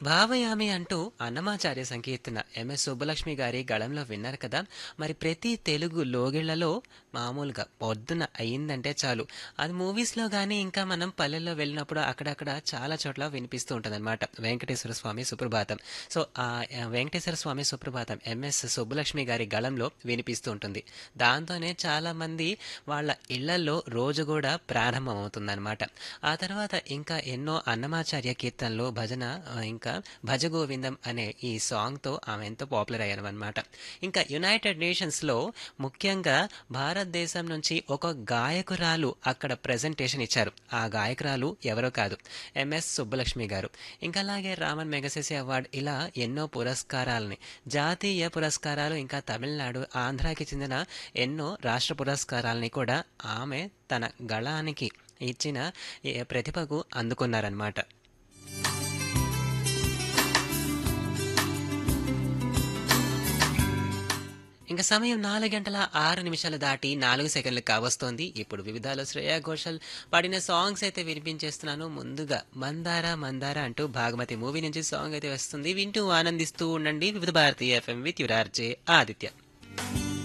భావయామి అంటూ అన్నమాచార్య సంకీర్తన ఎంఎస్ సుబ్బలక్ష్మి గారి గళంలో విన్నారు కదా మరి ప్రతి తెలుగు లోగిళ్లలో మామూలుగా పొద్దున అయిందంటే చాలు అది మూవీస్లో కానీ ఇంకా మనం పల్లెల్లో వెళ్ళినప్పుడు అక్కడక్కడ చాలా చోట్ల వినిపిస్తూ ఉంటుంది అనమాట వెంకటేశ్వర స్వామి సుప్రభాతం సో ఆ వెంకటేశ్వర స్వామి సుప్రభాతం ఎంఎస్ సుబ్బలక్ష్మి గారి గళంలో వినిపిస్తూ ఉంటుంది దాంతోనే చాలా మంది వాళ్ళ ఇళ్లలో రోజు కూడా ప్రారంభం అవుతుందన్నమాట ఆ తర్వాత ఇంకా ఎన్నో అన్నమాచార్య కీర్తనలు భజన ఆ, ఇంకా భజ గోవిందం అనే ఈ సాంగ్తో ఆమె ఎంతో పాపులర్ అయ్యారు అనమాట ఇంకా యునైటెడ్ నేషన్స్లో ముఖ్యంగా భారతదేశం నుంచి ఒక గాయకురాలు అక్కడ ప్రజెంటేషన్ ఇచ్చారు ఆ గాయకురాలు ఎవరో కాదు ఎంఎస్ సుబ్బలక్ష్మి గారు ఇంకా అలాగే రామన్ మెగసెసి అవార్డ్ ఇలా ఎన్నో పురస్కారాలని జాతీయ పురస్కారాలు ఇంకా తమిళనాడు ఆంధ్రాకి చెందిన ఎన్నో రాష్ట్ర పురస్కారాలని కూడా ఆమె తన గళానికి ఇచ్చిన ఈ ప్రతిభకు అందుకున్నారనమాట ఇంకా సమయం నాలుగు గంటల ఆరు నిమిషాలు దాటి నాలుగు సెకండ్లు కావస్తోంది ఇప్పుడు వివిధాలో శ్రేయా ఘోషల్ పాడిన సాంగ్స్ అయితే వినిపించేస్తున్నాను ముందుగా మందార మందార అంటూ భాగమతి మూవీ నుంచి సాంగ్ అయితే వస్తుంది వింటూ ఆనందిస్తూ ఉండండి వివిధ భారతీయ ఎఫ్ఎం విత్ యురార్జే ఆదిత్య